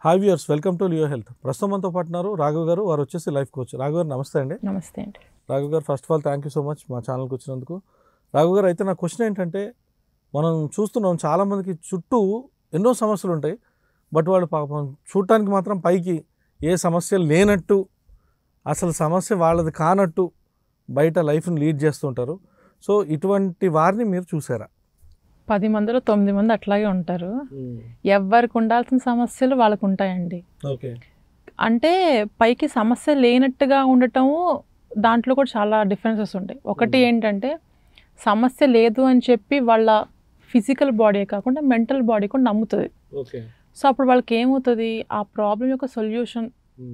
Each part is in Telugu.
Hi viewers welcome to Leo Health ప్రస్తుతం మనతో పాటు ఉన్నారు రాఘవ్ గారు వారు వచ్చేసి లైఫ్ కోచ్ రాఘవ్ గారు నమస్తే అండి నమస్తే అండి Raghav garu first of all thank you so much మా ఛానల్కి వచ్చినందుకు రాఘవ్ గారు అయితే నా క్వశ్చన్ ఏంటంటే మనం చూస్తున్నాం చాలామందికి చుట్టూ ఎన్నో సమస్యలు ఉంటాయి బట్ వాళ్ళు పాపం చూడటానికి మాత్రం పైకి ఏ సమస్య లేనట్టు అసలు సమస్య వాళ్ళది కానట్టు బయట లైఫ్ని లీడ్ చేస్తుంటారు సో ఇటువంటి వారిని మీరు చూసారా పది మందిలో తొమ్మిది మంది అట్లాగే ఉంటారు ఎవరికి ఉండాల్సిన సమస్యలు వాళ్ళకు ఉంటాయండి ఓకే అంటే పైకి సమస్య లేనట్టుగా ఉండటము దాంట్లో కూడా చాలా డిఫరెన్సెస్ ఉంటాయి ఒకటి Hmm. ఏంటంటే సమస్య లేదు అని చెప్పి వాళ్ళ ఫిజికల్ బాడీ కాకుండా మెంటల్ బాడీ కూడా నమ్ముతుంది ఓకే సో అప్పుడు వాళ్ళకి ఏమవుతుంది ఆ ప్రాబ్లం యొక్క సొల్యూషన్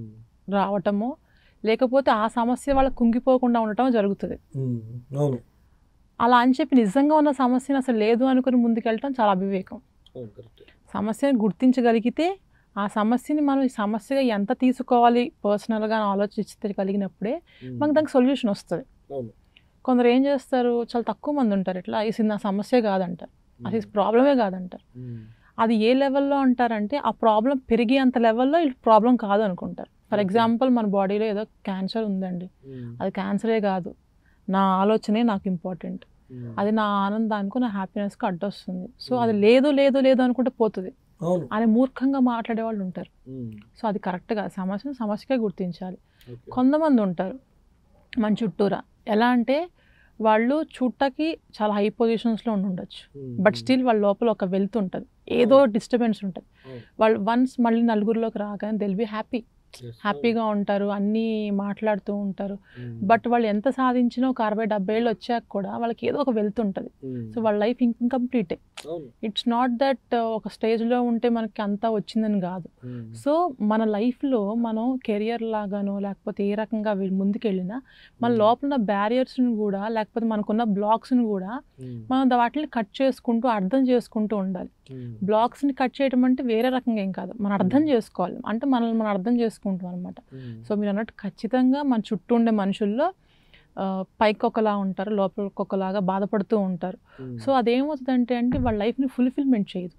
రావటము లేకపోతే ఆ సమస్య వాళ్ళకి కుంగిపోకుండా ఉండటం జరుగుతుంది అవును అలా అని చెప్పి నిజంగా ఉన్న సమస్యను అసలు లేదు అనుకుని ముందుకెళ్ళటం చాలా అవివేకం అవును కరెక్ట్ సమస్యను గుర్తించగలిగితే ఆ సమస్యని మనం ఈ సమస్యగా ఎంత తీసుకోవాలి పర్సనల్గా ఆలోచించగలిగినప్పుడే మనకు దానికి సొల్యూషన్ వస్తుంది అవును కొందరు ఏం చేస్తారు చాలా తక్కువ మంది ఉంటారు ఇట్లా ఇది నా సమస్య కాదంటారు అది ప్రాబ్లమే కాదంటారు అది ఏ లెవెల్లో అంటారంటే ఆ ప్రాబ్లం పెరిగే అంత లెవెల్లో ఇది ప్రాబ్లం కాదు అనుకుంటారు ఫర్ Okay. ఎగ్జాంపుల్ మన బాడీలో ఏదో క్యాన్సర్ ఉందండి అది క్యాన్సరే కాదు నా ఆలోచనే నాకు ఇంపార్టెంట్ అది నా ఆనందానికి నా హ్యాపీనెస్కి అడ్డొస్తుంది సో అది Mm. లేదు లేదు లేదు అనుకుంటే పోతుంది అవును అని మూర్ఖంగా మాట్లాడే వాళ్ళు ఉంటారు సో అది కరెక్ట్ కాదు సమస్యను సమస్యగా గుర్తించాలి కొంతమంది ఉంటారు మన చుట్టూరా ఎలా అంటే వాళ్ళు చూడటానికి చాలా హై పొజిషన్స్లో ఉండి ఉండొచ్చు బట్ స్టిల్ వాళ్ళ లోపల ఒక వెల్త్ ఉంటుంది ఏదో డిస్టర్బెన్స్ ఉంటుంది అవును. వాళ్ళు వన్స్ మళ్ళీ నలుగురిలోకి రాగానే దెల్ బి హ్యాపీ హ్యాపీగా ఉంటారు అన్నీ మాట్లాడుతూ ఉంటారు బట్ వాళ్ళు ఎంత సాధించినా ఒక అరవై డెబ్బై ఏళ్ళు వచ్చాక కూడా వాళ్ళకి ఏదో ఒక వెల్త్ ఉంటుంది సో వాళ్ళ లైఫ్ ఇన్కంప్లీటే ఇట్స్ నాట్ దట్ ఒక స్టేజ్లో ఉంటే మనకి అంతా వచ్చిందని కాదు సో మన లైఫ్లో మనం కెరియర్ లాగానో లేకపోతే ఏ రకంగా వె- ముందుకెళ్ళినా మన లోపల ఉన్న బ్యారియర్స్ని కూడా లేకపోతే మనకున్న బ్లాక్స్ని కూడా మనం దా- వాటిని కట్ చేసుకుంటూ అర్థం చేసుకుంటూ ఉండాలి బ్లాక్స్ని కట్ చేయడం అంటే వేరే రకంగా ఏం కాదు మనం అర్థం చేసుకోవాలి అంటే మనల్ని మనం అర్థం చేసుకుంటాం అనమాట సో మీరు అన్నట్టు ఖచ్చితంగా మన చుట్టూ ఉండే మనుషుల్లో ఆ, పైకి ఒకలా ఉంటారు లోపలికి ఒకలాగా బాధపడుతూ ఉంటారు సో అదేమవుతుందంటే అంటే వాళ్ళ లైఫ్ని ఫుల్ఫిల్మెంట్ చేయదు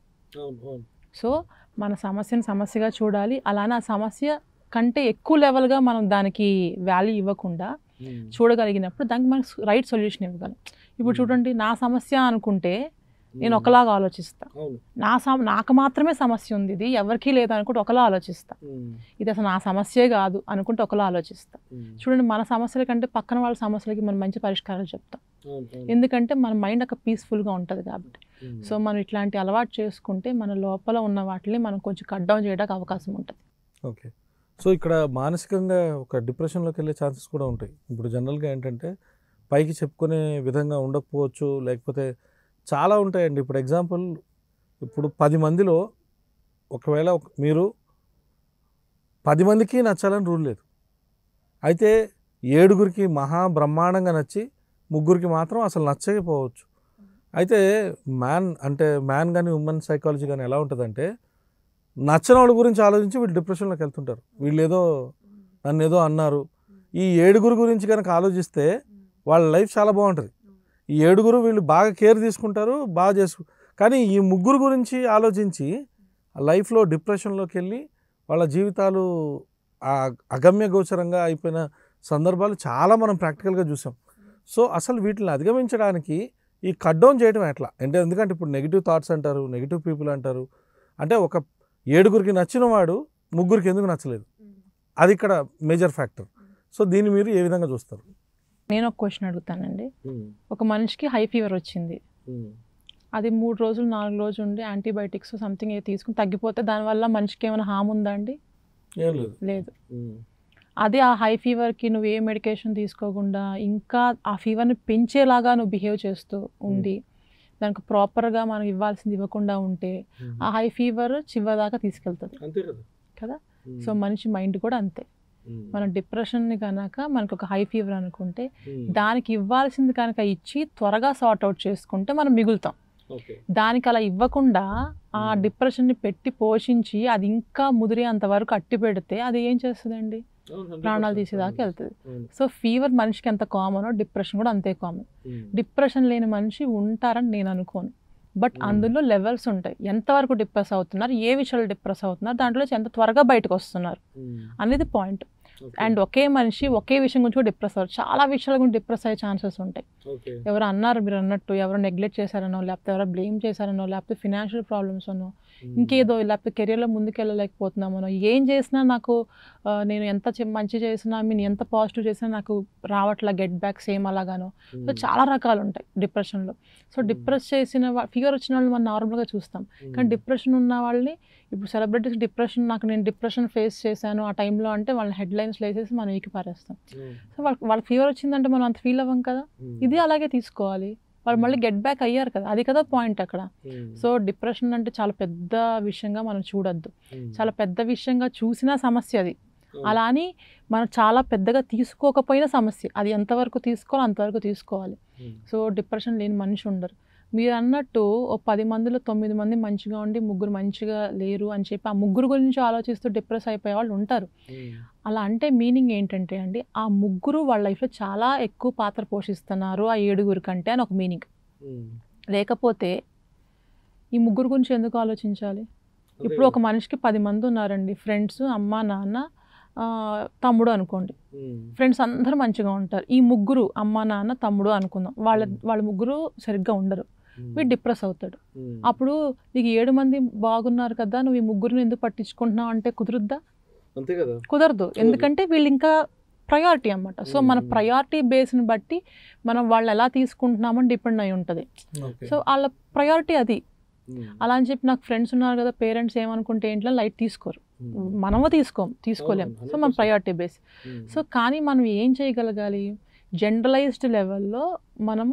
సో మన సమస్యను సమస్యగా చూడాలి అలానే ఆ సమస్య కంటే ఎక్కువ లెవెల్గా మనం దానికి వాల్యూ ఇవ్వకుండా చూడగలిగినప్పుడు దానికి మనకు రైట్ సొల్యూషన్ ఇవ్వగలం ఇప్పుడు Hmm. చూడండి నా సమస్య అనుకుంటే నేను ఒకలాగా ఆలోచిస్తా నా సమ నాకు మాత్రమే సమస్య ఉంది ఇది ఎవరికీ లేదు అనుకుంటే ఒకలా ఆలోచిస్తా ఇది అసలు నా సమస్యే కాదు అనుకుంటే ఒకలా ఆలోచిస్తా చూడండి మన సమస్యల కంటే పక్కన వాళ్ళ సమస్యలకి మనం మంచి పరిష్కారాలు చెప్తాం ఎందుకంటే మన మైండ్ ఒక పీస్ఫుల్గా ఉంటుంది కాబట్టి సో మనం ఇట్లాంటి అలవాటు చేసుకుంటే మన లోపల ఉన్న వాటిని మనం కొంచెం కట్ డౌన్ చేయడానికి అవకాశం ఉంటుంది ఓకే సో ఇక్కడ మానసికంగా ఒక డిప్రెషన్లోకి వెళ్ళే ఛాన్సెస్ కూడా ఉంటాయి ఇప్పుడు జనరల్గా ఏంటంటే పైకి చెప్పుకునే విధంగా ఉండకపోవచ్చు లేకపోతే చాలా ఉంటాయండి ఇప్పుడు ఎగ్జాంపుల్ ఇప్పుడు పది మందిలో ఒకవేళ ఒక- మీరు పది మందికి నచ్చాలని రూల్ లేదు అయితే ఏడుగురికి మహా బ్రహ్మాండంగా నచ్చి ముగ్గురికి మాత్రం అసలు నచ్చకపోవచ్చు అయితే మ్యాన్ అంటే మ్యాన్ కానీ ఉమెన్ సైకాలజీ కానీ ఎలా ఉంటుందంటే నచ్చని వాళ్ళ గురించి ఆలోచించి వీళ్ళు డిప్రెషన్లోకి వెళ్తుంటారు వీళ్ళు ఏదో నన్ను ఏదో అన్నారు ఈ ఏడుగురు గురించి కనుక ఆలోచిస్తే వాళ్ళ లైఫ్ చాలా బాగుంటుంది ఈ ఏడుగురు వీళ్ళు బాగా కేర్ తీసుకుంటారు బాగా చేసుకు కానీ ఈ ముగ్గురు గురించి ఆలోచించి లైఫ్లో డిప్రెషన్లోకి వెళ్ళి వాళ్ళ జీవితాలు ఆ అగమ్య గోచరంగా అయిపోయిన సందర్భాలు చాలా మనం ప్రాక్టికల్గా చూసాం సో అసలు వీటిని అధిగమించడానికి ఈ కట్ డౌన్ చేయడం ఎట్లా అంటే ఎందుకంటే ఇప్పుడు నెగిటివ్ థాట్స్ అంటారు నెగిటివ్ పీపుల్ అంటారు అంటే ఒక ఏడుగురికి నచ్చిన వాడు ముగ్గురికి ఎందుకు నచ్చలేదు అది ఇక్కడ మేజర్ ఫ్యాక్టర్ సో దీన్ని మీరు ఏ విధంగా చూస్తారు నేను ఒక క్వశ్చన్ అడుగుతానండి ఒక మనిషికి హై ఫీవర్ వచ్చింది అది మూడు రోజులు నాలుగు రోజులు ఉండి యాంటీబయాటిక్స్ సంథింగ్ ఏ తీసుకుని తగ్గిపోతే దానివల్ల మనిషికి ఏమైనా హామ్ ఉందా అండి ఏం లేదు లేదు అదే ఆ హై ఫీవర్కి నువ్వు ఏ మెడికేషన్ తీసుకోకుండా ఇంకా ఆ ఫీవర్ని పెంచేలాగా నువ్వు బిహేవ్ చేస్తూ ఉండి దానికి ప్రాపర్గా మనం ఇవ్వాల్సింది ఇవ్వకుండా ఉంటే ఆ హై ఫీవర్ చివరిదాకా తీసుకెళ్తుంది అంతే కదా కదా సో మనిషి మైండ్ కూడా అంతే మనం డిప్రెషన్ని కనుక మనకు ఒక హై ఫీవర్ అనుకుంటే దానికి ఇవ్వాల్సింది కనుక ఇచ్చి త్వరగా సార్ట్ అవుట్ చేసుకుంటే మనం మిగులుతాం ఓకే దానికి అలా ఇవ్వకుండా ఆ Hmm. డిప్రెషన్ని పెట్టి పోషించి అది ఇంకా ముదిరేంత వరకు అట్టి పెడితే అది ఏం చేస్తుందండి ప్రాణాలు తీసేదాకా వెళ్తుంది సో ఫీవర్ మనిషికి ఎంత కామనో డిప్రెషన్ కూడా అంతే కామన్ డిప్రెషన్ లేని మనిషి ఉంటారని నేను అనుకోను బట్ Hmm. అందులో లెవెల్స్ ఉంటాయి ఎంతవరకు డిప్రెస్ అవుతున్నారు ఏ విషయాలు డిప్రెస్ అవుతున్నారు దాంట్లో నుంచి ఎంత త్వరగా బయటకు వస్తున్నారు అనేది పాయింట్ అండ్ ఒకే మనిషి ఒకే విషయం గురించి కూడా డిప్రెస్ అవ్వరు చాలా విషయాల గురించి డిప్రెస్ అయ్యే ఛాన్సెస్ ఉంటాయి ఓకే ఎవరు అన్నారు మీరు అన్నట్టు ఎవరు నెగ్లెక్ట్ చేశారనో లేకపోతే ఎవరో బ్లేమ్ చేశారనో లేకపోతే ఫినాన్షియల్ ప్రాబ్లమ్స్ అనో ఇంకేదో లేకపోతే కెరియర్లో ముందుకెళ్ళలేకపోతున్నామనో ఏం చేసినా నాకు ఆ, నేను ఎంత చె- మంచి చేసినా మీన్ ఎంత పాజిటివ్ చేసినా నాకు రావట్లా గెట్ బ్యాక్ సేమ్ అలాగానో సో చాలా రకాలు ఉంటాయి డిప్రెషన్లో సో Hmm. డిప్రెస్ చేసిన ఫీవర్ వచ్చిన వాళ్ళు మనం నార్మల్గా చూస్తాం కానీ డిప్రెషన్ ఉన్న వాళ్ళని ఇప్పుడు సెలబ్రిటీస్ డిప్రెషన్ నాకు నేను డిప్రెషన్ ఫేస్ చేశాను ఆ టైంలో అంటే వాళ్ళని హెడ్ లైన్స్ వేసేసి మనం ఈకి పారేస్తాం సో వాళ్ళకి వాళ్ళకి ఫీవర్ వచ్చిందంటే మనం అంత ఫీల్ అవ్వం కదా ఇది అలాగే తీసుకోవాలి వాళ్ళు మళ్ళీ గెట్ బ్యాక్ అయ్యారు కదా అది కదా పాయింట్ అక్కడ సో డిప్రెషన్ అంటే చాలా పెద్ద విషయంగా మనం చూడొద్దు చాలా పెద్ద విషయంగా చూసిన సమస్య అది అలా అని మనం చాలా పెద్దగా తీసుకోకపోయిన సమస్య అది ఎంతవరకు తీసుకోవాలో అంతవరకు తీసుకోవాలి సో డిప్రెషన్ లేని మనిషి ఉండరు మీరు అన్నట్టు ఓ పది మందిలో తొమ్మిది మంది మంచిగా ఉండి ముగ్గురు మంచిగా లేరు అని చెప్పి ఆ ముగ్గురు గురించి ఆలోచిస్తూ డిప్రెస్ అయిపోయే వాళ్ళు ఉంటారు అలా అంటే మీనింగ్ ఏంటంటే అండి ఆ ముగ్గురు వాళ్ళ లైఫ్లో చాలా ఎక్కువ పాత్ర పోషిస్తున్నారు ఆ ఏడుగురు కంటే అని ఒక మీనింగ్ లేకపోతే ఈ ముగ్గురు గురించి ఎందుకు ఆలోచించాలి ఇప్పుడు ఒక మనిషికి పది మంది ఉన్నారండి ఫ్రెండ్స్ అమ్మ నాన్న ఆ, తమ్ముడు అనుకోండి ఫ్రెండ్స్ అందరూ మంచిగా ఉంటారు ఈ ముగ్గురు అమ్మ నాన్న తమ్ముడు అనుకుందాం వాళ్ళ Hmm. వాళ్ళ ముగ్గురు సరిగ్గా ఉండరు వీడు డిప్రెస్ అవుతాడు అప్పుడు నీకు ఏడు మంది బాగున్నారు కదా నువ్వు ఈ ముగ్గురిని ఎందుకు పట్టించుకుంటున్నావు అంటే కుదురుద్దా అంతే కదా కుదరదు ఎందుకంటే వీళ్ళు ఇంకా ప్రయారిటీ అన్నమాట సో మన Hmm. ప్రయారిటీ బేస్ని బట్టి మనం వాళ్ళు ఎలా తీసుకుంటున్నామని డిపెండ్ అయి ఉంటుంది సో వాళ్ళ ప్రయారిటీ అది అలా అని చెప్పి నాకు ఫ్రెండ్స్ ఉన్నారు కదా పేరెంట్స్ ఏమనుకుంటే ఏంట్లో లైట్ తీసుకోరు మనము తీసుకోం తీసుకోలేం అవును, సో మన 100%. ప్రయారిటీ బేస్ సో కానీ మనం ఏం చేయగలగాలి జనరలైజ్డ్ లెవెల్లో మనము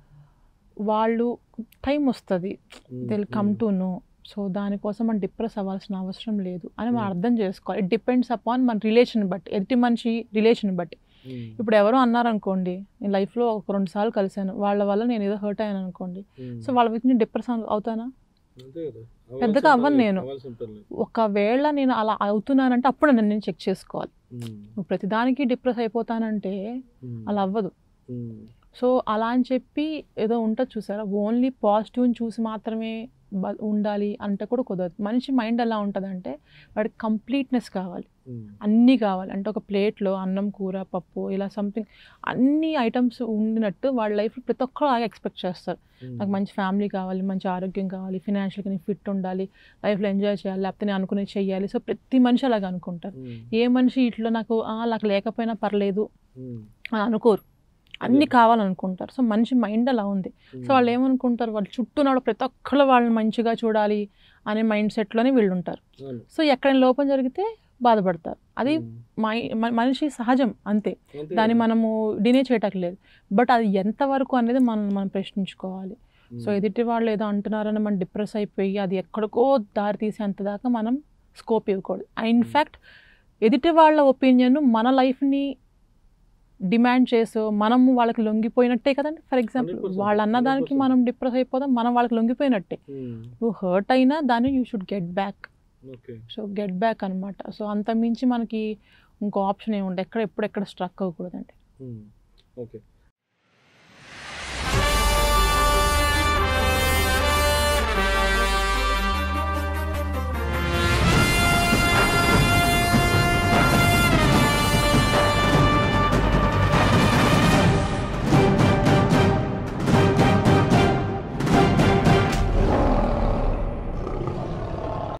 వాళ్ళు టైం వస్తుంది till come to know so దానికోసం మనం డిప్రెస్ అవ్వాల్సిన అవసరం లేదు అని మనం Hmm. అర్థం చేసుకోవాలి ఇట్ డిపెండ్స్ అపాన్ మన రిలేషన్ బట్టి ఎదుటి మనిషి రిలేషన్ బట్టి ఇప్పుడు ఎవరో అన్నారనుకోండి నేను లైఫ్లో ఒక రెండు సార్లు కలిశాను వాళ్ళ వల్ల నేను ఏదో హర్ట్ అయ్యాను అనుకోండి సో వాళ్ళ వీక్ నేను డిప్రెస్ అవుతానా పెద్దగా అవ్వను నేను. ఒకవేళ నేను అలా అవుతున్నానంటే అప్పుడు నన్ను నేను చెక్ చేసుకోవాలి నువ్వు ప్రతిదానికి డిప్రెస్ అయిపోతానంటే అలా అవ్వదు సో అలా అని చెప్పి ఏదో ఉంటుంది చూసారా ఓన్లీ పాజిటివ్ని చూసి మాత్రమే బ- ఉండాలి అంటే కూడా కుదరదు మనిషి మైండ్ ఎలా ఉంటుందంటే వాడికి కంప్లీట్నెస్ కావాలి అన్నీ కావాలి అంటే ఒక ప్లేట్లో అన్నం కూర పప్పు ఇలా సంథింగ్ అన్ని ఐటమ్స్ ఉండినట్టు వాళ్ళ లైఫ్లో ప్రతి ఒక్కరు అలాగే ఎక్స్పెక్ట్ చేస్తారు నాకు మంచి ఫ్యామిలీ కావాలి మంచి ఆరోగ్యం కావాలి ఫినాన్షియల్గా నేను ఫిట్ ఉండాలి లైఫ్లో ఎంజాయ్ చేయాలి లేకపోతే నేను అనుకునేది చెయ్యాలి సో ప్రతి మనిషి అలాగే అనుకుంటారు ఏ మనిషి ఇట్లో నాకు "ఆ, నాకు లేకపోయినా పర్లేదు అని అనుకోరు అన్నీ కావాలనుకుంటారు సో మనిషి మైండ్ అలా ఉంది సో వాళ్ళు ఏమనుకుంటారు వాళ్ళు చుట్టూ ఉన్న ప్రతి ఒక్కళ్ళు వాళ్ళని మంచిగా చూడాలి అనే మైండ్ సెట్లోనే వీళ్ళు ఉంటారు సో ఎక్కడైనా లోపం జరిగితే బాధపడతారు అది మై మ- మనిషి సహజం అంతే దాన్ని మనము డినే చేయటట్లేదు బట్ అది ఎంతవరకు అనేది మనం మనం ప్రశ్నించుకోవాలి సో ఎదుటి వాళ్ళు ఏదో అంటున్నారని మనం డిప్రెస్ అయిపోయి అది ఎక్కడికో దారి తీసేంత దాకా మనం స్కోప్ ఇవ్వకూడదు ఇన్ఫ్యాక్ట్ ఎదుటి వాళ్ళ ఒపీనియన్ మన లైఫ్ని డిమాండ్ చేసో మనము వాళ్ళకి లొంగిపోయినట్టే కదండి ఫర్ ఎగ్జాంపుల్ 100%, వాళ్ళు అన్నదానికి 100%. మనం డిప్రెస్ అయిపోదాం మనం వాళ్ళకి లొంగిపోయినట్టే నువ్వు హర్ట్ అయినా దాన్ని you should get back okay so get back అనమాట సో అంత మించి మనకి ఇంకో ఆప్షన్ ఏముండే ఎక్కడ ఎప్పుడు ఎక్కడ స్ట్రక్ అవ్వకూడదండి ఓకే